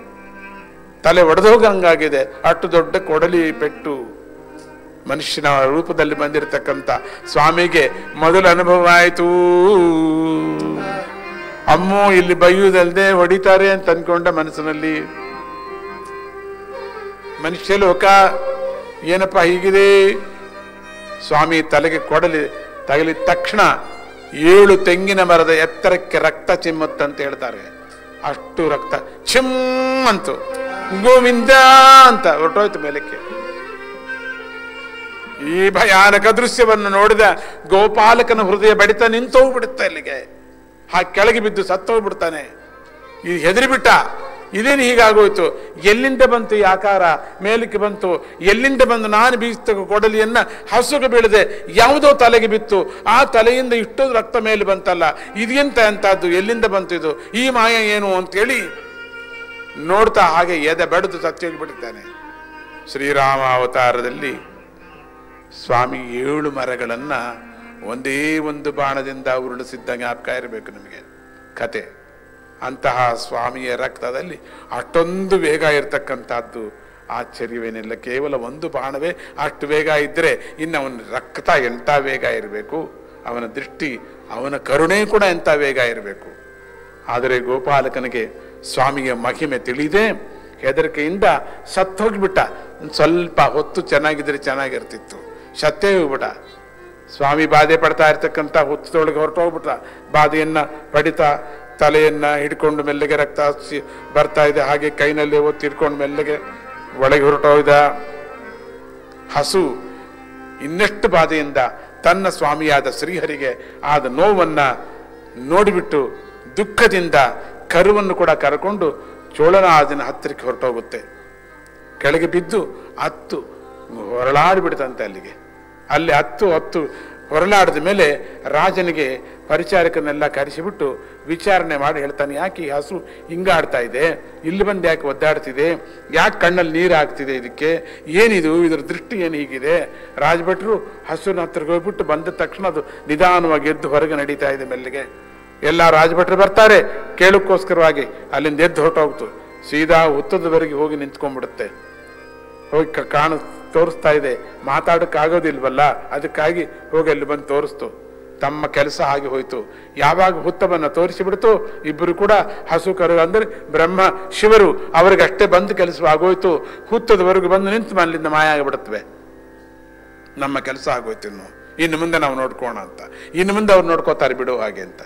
ತಲೆ ಒಡೆದೋಗಂಗಾಗಿದೆ ಅಷ್ಟು ದೊಡ್ಡ ಕೊಡಲಿ ಪೆಟ್ಟು ಮನುಷ್ಯನ ರೂಪದಲ್ಲಿ ಬಂದಿರತಕ್ಕಂಥ ಸ್ವಾಮಿಗೆ ಮೊದಲ ಅನುಭವ ಆಯಿತು ಅಮ್ಮೋ ಇಲ್ಲಿ ಬೈಯುವುದಲ್ಲದೆ ಹೊಡಿತಾರೆ ಅಂತ ಅನ್ಕೊಂಡ ಮನಸ್ಸಿನಲ್ಲಿ ಮನುಷ್ಯ ಲೋಕ ಏನಪ್ಪ ಹೀಗಿದೆ ಸ್ವಾಮಿ ತಲೆಗೆ ಕೊಡಲಿ ತಗಲಿದ ತಕ್ಷಣ ಏಳು ತೆಂಗಿನ ಮರದ ಎತ್ತರಕ್ಕೆ ರಕ್ತ ಚಿಮ್ಮತ್ತಂತ ಹೇಳ್ತಾರೆ ಅಷ್ಟು ರಕ್ತ ಚಿಮ್ ಅಂತು ಗೋವಿಂದ ಅಂತ ಹೊರಟೋಯ್ತು ಮೇಲಕ್ಕೆ ಈ ಭಯಾನಕ ದೃಶ್ಯವನ್ನು ನೋಡಿದ ಗೋಪಾಲಕನ ಹೃದಯ ಬಡಿತ ನಿಂತೋಗ್ಬಿಡುತ್ತೆ ಅಲ್ಲಿಗೆ ಆ ಕೆಳಗೆ ಬಿದ್ದು ಸತ್ತೋಗ್ಬಿಡ್ತಾನೆ ಈ ಹೆದರಿಬಿಟ್ಟ ಇದೇನು ಹೀಗಾಗೋಯ್ತು ಎಲ್ಲಿಂದ ಬಂತು ಈ ಆಕಾರ ಮೇಲಕ್ಕೆ ಬಂತು ಎಲ್ಲಿಂದ ಬಂದು ನಾನು ಬೀಸ್ತ ಕೊಡಲಿಯನ್ನ ಹಸುಗೆ ಬೀಳದೆ ಯಾವುದೋ ತಲೆಗೆ ಬಿತ್ತು ಆ ತಲೆಯಿಂದ ಇಷ್ಟೊಂದು ರಕ್ತ ಮೇಲೆ ಬಂತಲ್ಲ ಇದೆಂತ ಅಂತದ್ದು ಎಲ್ಲಿಂದ ಬಂತು ಇದು ಈ ಮಾಯ ಏನು ಅಂತೇಳಿ ನೋಡ್ತಾ ಹಾಗೆ ಎದೆ ಬೆಳೆದು ಸತ್ಯ ಹೋಗಿಬಿಟ್ಟಿದ್ದಾನೆ ಶ್ರೀರಾಮ ಅವತಾರದಲ್ಲಿ ಸ್ವಾಮಿ ಏಳು ಮರಗಳನ್ನ ಒಂದೇ ಒಂದು ಬಾಣದಿಂದ ಉರುಳಿಸಿದ್ದ ಜ್ಞಾಪಕ ಇರಬೇಕು ನಿಮಗೆ ಕತೆ ಅಂತಹ ಸ್ವಾಮಿಯ ರಕ್ತದಲ್ಲಿ ಅಷ್ಟೊಂದು ವೇಗ ಇರತಕ್ಕಂಥದ್ದು ಆಶ್ಚರ್ಯವೇನಿಲ್ಲ ಕೇವಲ ಒಂದು ಬಾಣವೇ ಅಷ್ಟು ವೇಗ ಇದ್ದರೆ ಇನ್ನು ಅವನ ರಕ್ತ ಎಂಥ ವೇಗ ಇರಬೇಕು ಅವನ ದೃಷ್ಟಿ ಅವನ ಕರುಣೆ ಕೂಡ ಎಂಥ ವೇಗ ಇರಬೇಕು ಆದರೆ ಗೋಪಾಲಕನಿಗೆ ಸ್ವಾಮಿಯ ಮಹಿಮೆ ತಿಳಿದೇ ಹೆದರಿಕೆಯಿಂದ ಸತ್ತೋಗ್ಬಿಟ್ಟ ಒಂದ್ ಸ್ವಲ್ಪ ಹೊತ್ತು ಚೆನ್ನಾಗಿದ್ರೆ ಚೆನ್ನಾಗಿರ್ತಿತ್ತು ಸತ್ತೇ ಹೋಗ್ಬಿಟ್ಟ ಸ್ವಾಮಿ ಬಾಧೆ ಪಡ್ತಾ ಇರ್ತಕ್ಕಂಥ ಹುತ್ತದೊಳಗೆ ಹೊರಟೋಗ್ಬಿಟ್ಟ ಬಾಧೆಯನ್ನ ಪಡಿತಾ ತಲೆಯನ್ನ ಹಿಡ್ಕೊಂಡು ಮೆಲ್ಲಗೆ ರಕ್ತ ಹಸಿ ಬರ್ತಾ ಇದೆ ಹಾಗೆ ಕೈನಲ್ಲಿ ಒತ್ತಿ ಹಿಡ್ಕೊಂಡು ಮೆಲ್ಲಗೆ ಒಳಗೆ ಹೊರಟೋಯ್ದ ಹಸು ಇನ್ನೆಷ್ಟು ಬಾಧೆಯಿಂದ ತನ್ನ ಸ್ವಾಮಿಯಾದ ಶ್ರೀಹರಿಗೆ ಆದ ನೋವನ್ನ ನೋಡಿಬಿಟ್ಟು ದುಃಖದಿಂದ ಕರುವನ್ನು ಕೂಡ ಕರ್ಕೊಂಡು ಚೋಳನಾದಿನ ಹತ್ತಿರಕ್ಕೆ ಹೊರಟೋಗುತ್ತೆ ಕೆಳಗೆ ಬಿದ್ದು ಹತ್ತು ಹೊರಳಾಡಿಬಿಡ್ತಂತೆ ಅಲ್ಲಿಗೆ ಅಲ್ಲಿ ಹತ್ತು ಹತ್ತು ಹೊರಳಾಡಿದ ಮೇಲೆ ರಾಜನಿಗೆ ಪರಿಚಾರಕನೆಲ್ಲ ಕರೆಸಿಬಿಟ್ಟು ವಿಚಾರಣೆ ಮಾಡಿ ಹೇಳ್ತಾನೆ ಯಾಕೆ ಈ ಹಸು ಹಿಂಗಾಡ್ತಾ ಇದೆ ಇಲ್ಲಿ ಬಂದು ಯಾಕೆ ಒದ್ದಾಡ್ತಿದೆ ಯಾಕೆ ಕಣ್ಣಲ್ಲಿ ನೀರು ಆಗ್ತಿದೆ ಇದಕ್ಕೆ ಏನಿದು ಇದ್ರ ದೃಷ್ಟಿ ಏನು ಹೀಗಿದೆ ರಾಜಭಟ್ರು ಹಸುವಿನ ಹತ್ತಿರಕ್ಕೆ ಹೋಗ್ಬಿಟ್ಟು ಬಂದ ತಕ್ಷಣ ಅದು ನಿಧಾನವಾಗಿ ಎದ್ದು ಹೊರಗೆ ನಡೀತಾ ಇದೆ ಮೆಲ್ಲಿಗೆ ಎಲ್ಲ ರಾಜಭಟ್ರು ಬರ್ತಾರೆ ಕೇಳಕ್ಕೋಸ್ಕರವಾಗಿ ಅಲ್ಲಿಂದ ಎದ್ದು ಹೊರಟೋಗ್ತು ಸೀದಾ ಉತ್ತದವರೆಗೆ ಹೋಗಿ ನಿಂತ್ಕೊಂಡ್ಬಿಡುತ್ತೆ ಹೋಗಿ ಕ- ಕಾಣ ತೋರಿಸ್ತಾ ಇದೆ ಮಾತಾಡಕ್ಕಾಗೋದಿಲ್ವಲ್ಲ ಅದಕ್ಕಾಗಿ ಹೋಗಿ ಅಲ್ಲಿ ಬಂದು ತೋರಿಸ್ತು ತಮ್ಮ ಕೆಲಸ ಆಗಿ ಹೋಯ್ತು ಯಾವಾಗ ಹುತ್ತವನ್ನ ತೋರಿಸಿಬಿಡ್ತು ಇಬ್ಬರು ಕೂಡ ಹಸು ಕರು ಅಂದ್ರೆ ಬ್ರಹ್ಮ ಶಿವರು ಅವ್ರಿಗೆ ಅಷ್ಟೇ ಬಂದು ಕೆಲಸ ಆಗೋಯ್ತು ಹುತ್ತದವರೆಗೂ ಬಂದು ನಿಂತು ಅಲ್ಲಿಂದ ಮಾಯ ಆಗಿಬಿಡುತ್ತವೆ ನಮ್ಮ ಕೆಲಸ ಆಗೋಯ್ತು ಇನ್ನು ಇನ್ನು ಮುಂದೆ ನಾವು ನೋಡ್ಕೋಣ ಅಂತ ಇನ್ನು ಮುಂದೆ ಅವ್ರು ನೋಡ್ಕೋತಾರೆ ಬಿಡು ಹಾಗೆ ಅಂತ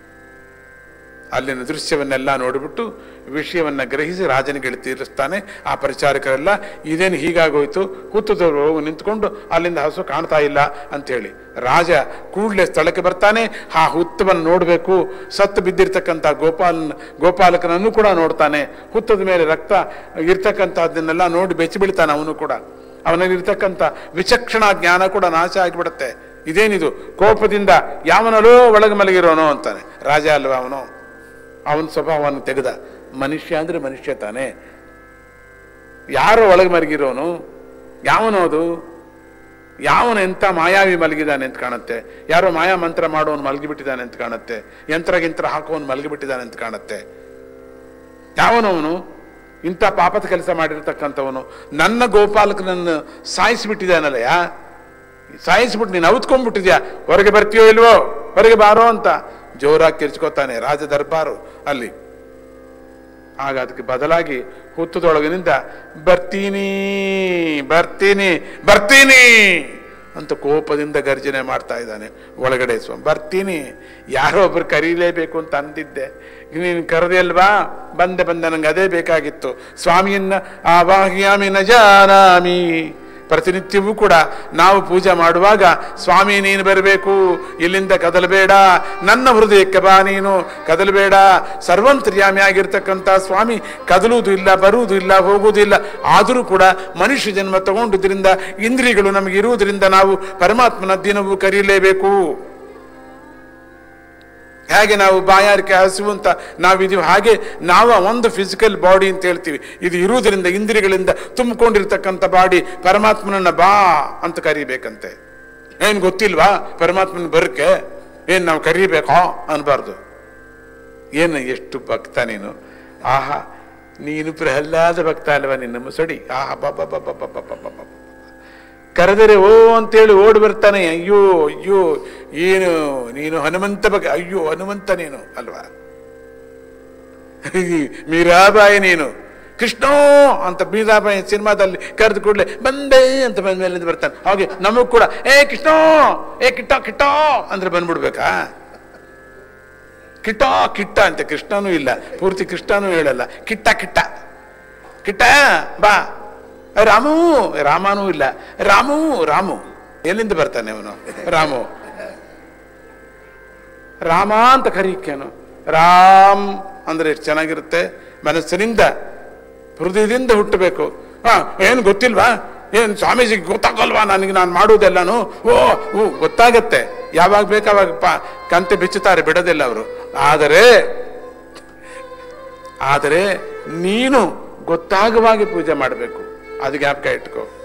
ಅಲ್ಲಿನ ದೃಶ್ಯವನ್ನೆಲ್ಲ ನೋಡಿಬಿಟ್ಟು ವಿಷಯವನ್ನ ಗ್ರಹಿಸಿ ರಾಜನಿಗೆ ತೀರಿಸ್ತಾನೆ ಆ ಪರಿಚಾರಕರೆಲ್ಲ ಇದೇನು ಹೀಗಾಗೋಯ್ತು ಹುತ್ತದವರು ಹೋಗಿ ನಿಂತ್ಕೊಂಡು ಅಲ್ಲಿಂದ ಹಸು ಕಾಣ್ತಾ ಇಲ್ಲ ಅಂತೇಳಿ ರಾಜ ಕೂಡಲೇ ಸ್ಥಳಕ್ಕೆ ಬರ್ತಾನೆ ಆ ಹುತ್ತವನ್ನು ನೋಡಬೇಕು ಸತ್ತು ಬಿದ್ದಿರ್ತಕ್ಕಂಥ ಗೋಪಾಲನ ಗೋಪಾಲಕನನ್ನು ಕೂಡ ನೋಡ್ತಾನೆ ಹುತ್ತದ ಮೇಲೆ ರಕ್ತ ಇರ್ತಕ್ಕಂಥದ್ದನ್ನೆಲ್ಲ ನೋಡಿ ಬೆಚ್ಚಿ ಬೀಳ್ತಾನೆ ಅವನು ಕೂಡ ಅವನಲ್ಲಿ ಇರ್ತಕ್ಕಂಥ ವಿಚಕ್ಷಣಾ ಜ್ಞಾನ ಕೂಡ ನಾಶ ಆಗಿಬಿಡುತ್ತೆ ಇದೇನಿದು ಕೋಪದಿಂದ ಯಾವನಲ್ಲೋ ಒಳಗೆ ಮಲಗಿರೋನೋ ಅಂತಾನೆ ರಾಜ ಅಲ್ವಾ ಅವನು ಅವನ ಸ್ವಭಾವವನ್ನು ತೆಗೆದ ಮನುಷ್ಯ ಅಂದ್ರೆ ಮನುಷ್ಯ ತಾನೇ ಯಾರೋ ಒಳಗೆ ಮಲಗಿರೋನು ಯಾವನೋ ಅದು ಯಾವನು ಎಂಥ ಮಾಯಾವಿ ಮಲಗಿದಾನೆ ಅಂತ ಕಾಣುತ್ತೆ ಯಾರೋ ಮಾಯಾ ಮಂತ್ರ ಮಾಡೋನು ಮಲಗಿಬಿಟ್ಟಿದ್ದಾನೆ ಅಂತ ಕಾಣುತ್ತೆ ಯಂತ್ರ ಗಿಂತ್ರ ಹಾಕೋನು ಮಲಗಿಬಿಟ್ಟಿದ್ದಾನೆ ಅಂತ ಕಾಣುತ್ತೆ ಯಾವನವನು ಇಂಥ ಪಾಪದ ಕೆಲಸ ಮಾಡಿರ್ತಕ್ಕಂಥವನು ನನ್ನ ಗೋಪಾಲಕನನ್ನು ಸಾಯಿಸಿಬಿಟ್ಟಿದ್ದಾನಲ್ಲಯ್ಯ ಸಾಯಿಸ್ಬಿಟ್ಟು ನೀನು ಅವತ್ಕೊಂಡ್ಬಿಟ್ಟಿದ್ಯಾ ಹೊರಗೆ ಬರ್ತೀಯೋ ಇಲ್ವೋ ಹೊರಗೆ ಬಾರೋ ಅಂತ ಜೋರಾಗಿ ಕಿರ್ಚ್ಕೋತಾನೆ ರಾಜ ದರ್ಬಾರು ಅಲ್ಲಿ ಆಗ ಅದಕ್ಕೆ ಬದಲಾಗಿ ಹುತ್ತದೊಳಗಿನಿಂದ ಬರ್ತೀನಿ ಬರ್ತೀನಿ ಬರ್ತೀನಿ ಅಂತ ಕೋಪದಿಂದ ಗರ್ಜನೆ ಮಾಡ್ತಾ ಇದ್ದಾನೆ ಒಳಗಡೆ ಸ್ವಾಮಿ ಬರ್ತೀನಿ ಯಾರೋ ಒಬ್ರು ಕರೀಲೇಬೇಕು ಅಂತ ಅಂದಿದ್ದೆ ನೀನು ಕರೆದೆ ಅಲ್ವಾ ಬಂದೆ ಬಂದೆ ನಂಗೆ ಅದೇ ಬೇಕಾಗಿತ್ತು ಸ್ವಾಮಿಯನ್ನ ಆವಾಹ್ಯಾಮಿ ನ ಜಾನಾಮಿ ಪ್ರತಿನಿತ್ಯವೂ ಕೂಡ ನಾವು ಪೂಜೆ ಮಾಡುವಾಗ ಸ್ವಾಮಿ ನೀನು ಬರಬೇಕು ಇಲ್ಲಿಂದ ಕದಲಬೇಡ ನನ್ನ ಹೃದಯಕ್ಕೆ ಬಾ ನೀನು ಕದಲಬೇಡ ಸರ್ವಂತರ್ಯಾಮಿ ಆಗಿರ್ತಕ್ಕಂಥ ಸ್ವಾಮಿ ಕದಲುವುದು ಇಲ್ಲ ಬರುವುದು ಇಲ್ಲ ಹೋಗುವುದು ಇಲ್ಲ ಆದರೂ ಕೂಡ ಮನುಷ್ಯ ಜನ್ಮ ತಗೊಂಡಿದ್ರಿಂದ ಇಂದ್ರಿಯಗಳು ನಮಗೆ ಇರುವುದರಿಂದ ನಾವು ಪರಮಾತ್ಮನ ದಿನವೂ ಕರೀಲೇಬೇಕು ಹೇಗೆ ನಾವು ಬಾಯಾರಿಕೆ ಹಸಿವು ಅಂತ ನಾವಿದೀವಿ ಹಾಗೆ ನಾವು ಒಂದು ಫಿಸಿಕಲ್ ಬಾಡಿ ಅಂತ ಹೇಳ್ತೀವಿ ಇದು ಇರುವುದರಿಂದ ಇಂದ್ರಿಯಗಳಿಂದ ತುಂಬಿಕೊಂಡಿರ್ತಕ್ಕಂಥ ಬಾಡಿ ಪರಮಾತ್ಮನನ್ನ ಬಾ ಅಂತ ಕರಿಬೇಕಂತೆ ಏನ್ ಗೊತ್ತಿಲ್ವಾ ಪರಮಾತ್ಮನ ಬರಕ್ಕೆ ಏನ್ ನಾವು ಕರಿಬೇಕೋ ಅನ್ಬಾರ್ದು ಏನು ಎಷ್ಟು ಭಕ್ತ ನೀನು ಆಹಾ ನೀನು ಪ್ರಹ್ಲಾದ ಭಕ್ತ ಅಲ್ವಾ ನಿನ್ನ ಮುಸಡಿ ಆಹಾ ಬಾಬಾ ಬಾಬಾ ಬಾಬಾ ಬಾಬಾ ಬಾಬಾ ಕರೆದರೆ ಓ ಅಂತೇಳಿ ಓಡಿ ಬರ್ತಾನೆ ಅಯ್ಯೋ ಅಯ್ಯೋ ಏನು ನೀನು ಹನುಮಂತ ಬಗ್ಗೆ ಅಯ್ಯೋ ಹನುಮಂತ ನೀನು ಅಲ್ವಾ ಮೀರಾಬಾಯಿ ನೀನು ಕೃಷ್ಣ ಅಂತ ಮೀರಾಬಾಯಿ ಸಿನಿಮಾದಲ್ಲಿ ಕರೆದು ಕೂಡಲೇ ಬಂದೆ ಅಂತ ಬಂದ ಮೇಲೆ ಬರ್ತಾನೆ ಹಾಗೆ ನಮಗ್ ಕೂಡ ಏ ಕೃಷ್ಣ ಏ ಕಿಟ್ಟ ಕಿಟ್ಟ ಅಂದ್ರೆ ಬಂದ್ಬಿಡ್ಬೇಕಾ ಕಿಟ್ಟ ಕಿಟ್ಟ ಅಂತ ಕೃಷ್ಣನೂ ಇಲ್ಲ ಪೂರ್ತಿ ಕೃಷ್ಣನೂ ಹೇಳಲ್ಲ ಕಿಟ್ಟ ಕಿಟ್ಟ ಕಿಟ್ಟ ಬಾ ರಾಮು ರಾಮನೂ ಇಲ್ಲ ರಾಮು ರಾಮು ಎಲ್ಲಿಂದ ಬರ್ತಾನೆ ಅವನು ರಾಮು ರಾಮ ಅಂತ ಕರೀಕೇನು ರಾಮ್ ಅಂದ್ರೆ ಎಷ್ಟು ಚೆನ್ನಾಗಿರುತ್ತೆ ಮನಸ್ಸಿನಿಂದ ಹೃದಯದಿಂದ ಹುಟ್ಟಬೇಕು ಹಾ ಏನು ಗೊತ್ತಿಲ್ವಾ ಏನು ಸ್ವಾಮೀಜಿಗೆ ಗೊತ್ತಾಗಲ್ವಾ ನನಗೆ ನಾನು ಮಾಡುವುದೆಲ್ಲನು ಓ ಓ ಗೊತ್ತಾಗತ್ತೆ ಯಾವಾಗ ಬೇಕಾವಾಗ ಪ ಕಂತೆ ಬಿಚ್ಚುತ್ತಾರೆ ಬಿಡೋದಿಲ್ಲ ಅವರು ಆದರೆ ಆದರೆ ನೀನು ಗೊತ್ತಾಗುವಾಗೆ ಪೂಜೆ ಮಾಡಬೇಕು ಅದು ಜ್ಞಾಪಕ ಇಟ್ಕೋ